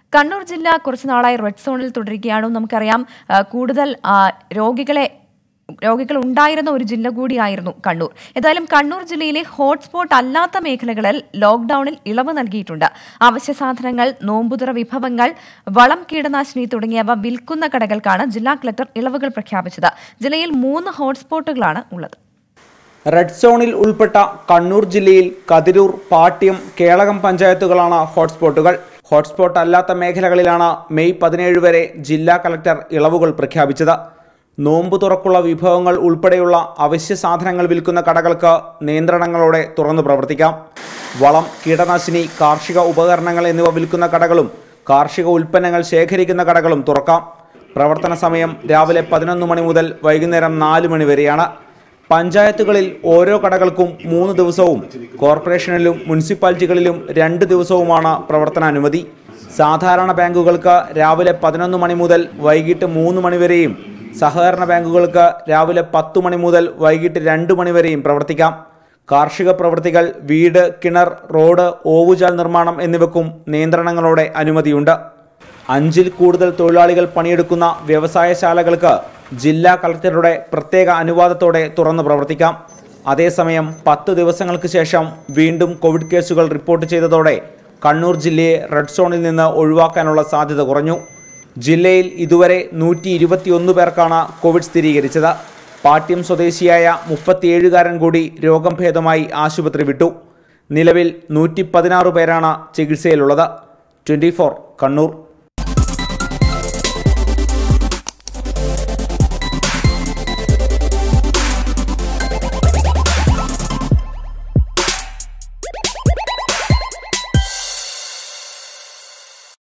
കണ്ണൂർ ജില്ല കുറച്ചു നാളായി റെഡ് സോണിൽ തുടരുകയാണ് നമുക്കറിയാം ആ, കൂടുതൽ ആ, രോഗികളെ രോഗികൾ ഉണ്ടായിരുന്ന ഒരു ജില്ല കൂടിയായിരുന്നു കണ്ണൂർ ഏതായാലും കണ്ണൂർ ജില്ലയിലെ ഹോട്ട്സ്പോട്ട് അല്ലാത്ത മേഖലകളിൽ ലോക്ഡൌണിൽ ഇളവ് നൽകിയിട്ടുണ്ട് അവശ്യ സാധനങ്ങൾ നോമ്പുതുറ വിഭവങ്ങൾ വളം കീടനാശിനി തുടങ്ങിയവ വിൽക്കുന്ന കടകൾക്കാണ് ജില്ലാ കളക്ടർ ഇളവുകൾ പ്രഖ്യാപിച്ചത് ജില്ലയിൽ മൂന്ന് ഹോട്ട്സ്പോട്ടുകളാണ് ഉള്ളത് റെഡ് സോണിൽ ഉൾപ്പെട്ട കണ്ണൂർ ജില്ലയിൽ കതിരൂർ പാട്യം കേളകം പഞ്ചായത്തുകളാണ് ഹോട്ട്സ്പോട്ടുകൾ ഹോട്ട്സ്പോട്ട് അല്ലാത്ത മേഖലകളിലാണ് മെയ് പതിനേഴ് വരെ ജില്ലാ കളക്ടർ ഇളവുകൾ പ്രഖ്യാപിച്ചത് നോമ്പ് തുറക്കുള്ള വിഭവങ്ങൾ ഉൾപ്പെടെയുള്ള അവശ്യ സാധനങ്ങൾ വിൽക്കുന്ന കടകൾക്ക് നിയന്ത്രണങ്ങളോടെ തുറന്നു പ്രവർത്തിക്കാം വളം കീടനാശിനി കാർഷിക ഉപകരണങ്ങൾ എന്നിവ വിൽക്കുന്ന കടകളും കാർഷിക ഉൽപ്പന്നങ്ങൾ ശേഖരിക്കുന്ന കടകളും തുറക്കാം പ്രവർത്തന സമയം രാവിലെ പതിനൊന്ന് മണി മുതൽ വൈകുന്നേരം നാല് മണി വരെയാണ് പഞ്ചായത്തുകളിൽ ഓരോ കടകൾക്കും മൂന്ന് ദിവസവും കോർപ്പറേഷനിലും മുനിസിപ്പാലിറ്റികളിലും രണ്ട് ദിവസവുമാണ് പ്രവർത്തനാനുമതി സാധാരണ ബാങ്കുകൾക്ക് രാവിലെ പതിനൊന്ന് മണി മുതൽ വൈകിട്ട് മൂന്ന് മണി വരെയും സഹകരണ ബാങ്കുകൾക്ക് രാവിലെ പത്ത് മണി മുതൽ വൈകിട്ട് രണ്ട് മണി വരെയും പ്രവർത്തിക്കാം കാർഷിക പ്രവൃത്തികൾ വീട് കിണർ റോഡ് ഓവുചാൽ നിർമ്മാണം എന്നിവയ്ക്കും നിയന്ത്രണങ്ങളോടെ അനുമതിയുണ്ട് അഞ്ചിൽ കൂടുതൽ തൊഴിലാളികൾ പണിയെടുക്കുന്ന വ്യവസായശാലകൾക്ക് ജില്ലാ കളക്ടറുടെ പ്രത്യേക അനുവാദത്തോടെ തുറന്നു പ്രവർത്തിക്കാം അതേസമയം പത്ത് ദിവസങ്ങൾക്ക് ശേഷം വീണ്ടും കോവിഡ് കേസുകൾ റിപ്പോർട്ട് ചെയ്തതോടെ കണ്ണൂർ ജില്ലയെ റെഡ് സോണിൽ നിന്ന് ഒഴിവാക്കാനുള്ള സാധ്യത കുറഞ്ഞു ജില്ലയിൽ ഇതുവരെ നൂറ്റി ഇരുപത്തിയൊന്ന് പേർക്കാണ് കോവിഡ് സ്ഥിരീകരിച്ചത് പാട്യം സ്വദേശിയായ മുപ്പത്തിയേഴുകാരൻ കൂടി രോഗം ഭേദമായി ആശുപത്രി വിട്ടു നിലവിൽ നൂറ്റി പതിനാറ് പേരാണ് ചികിത്സയിലുള്ളത് ട്വൻറ്റി കണ്ണൂർ